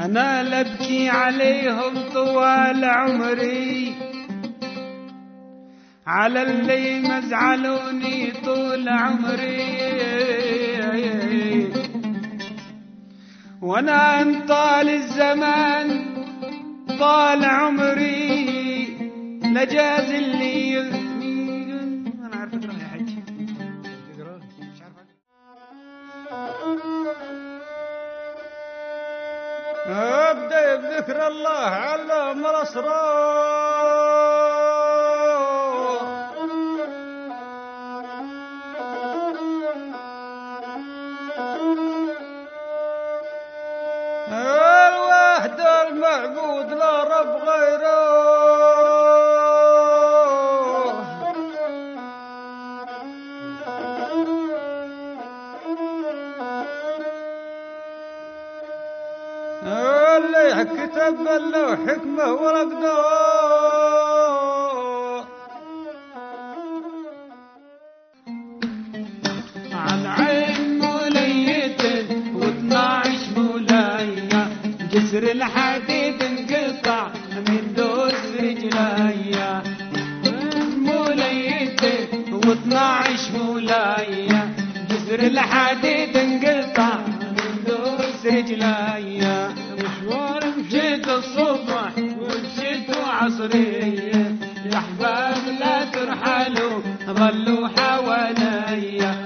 أنا لبكي عليهم طوال عمري على اللي مزعلوني طول عمري وانا ان طال الزمان طال عمري لجاز اللي انا عارف اقرا يا حج مش عارف ابدا بذكر الله علم الاسرار الواحد المعبود لا رب غيره اللي كتب له حكمه ورقده عن عين موليته واثناعش مولايا جسر الحديد انقطع من دوس رجلايا موليته واثناعش مولايا جسر الحديد انقطع من دوس رجلايا مشوار مشيت الصبح ومشيت عصرية يا احباب لا ترحلوا ظلوا حواليا